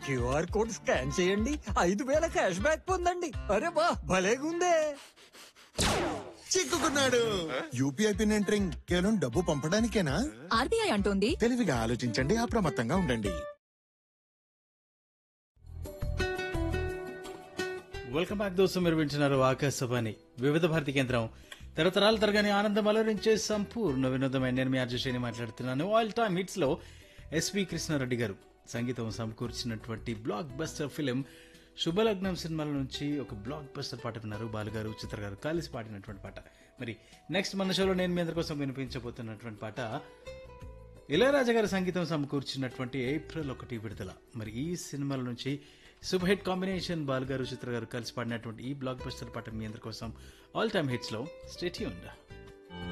QR code scan చేయండి ఐదు వేల క్యాష్ బ్యాక్ పొందండి అరే వా భలేగుందే చిక్కుకున్నాడు యూపీఐ పిన్ ఎంటరింగ్ కేవలం డబ్బు పంపడానికేనా ఆర్బీఐ అంటోంది తెలివిగా ఆలోచించండి అప్రమత్తంగా ఉండండి వెల్కమ్ బ్యాక్ దోస్తు మీరు వింటున్నారు ఆకాశవాణి వివిధ భారతి కేంద్రం తరతరాల తరగని ఆనందం అలరించే సంపూర్ణ వినోదమైన నేను మీ అర్జుషేని మాట్లాడుతున్నాను ఆల్ టైమ్ హిట్స్ లో ఎస్వి కృష్ణారెడ్డి గారు సంగీతం సమకూర్చినటువంటి బ్లాక్ బస్టర్ ఫిలిం శుభలగ్నం సినిమాల నుంచి ఒక బ్లాక్ బస్టర్ పాట విన్నారు బాలుగారు చిత్ర గారు కలిసి పాడినటువంటి పాట మరి నెక్స్ట్ మన షోలో నేను మీ అందరి కోసం వినిపించబోతున్నటువంటి పాట ఇళయరాజా గారి సంగీతం సమకూర్చినటువంటి ఏప్రిల్ ఒకటి విడుదల మరి ఈ సినిమాల నుంచి సూపర్ హిట్ కాంబినేషన్ బాల్ గారు చిత్ర గారు కలిసి పాడినటువంటి ఈ బ్లాక్ బస్టర్ పాట మీ అందరి కోసం ఆల్ టైమ్ హిట్స్ లో స్టేట్ ఉందా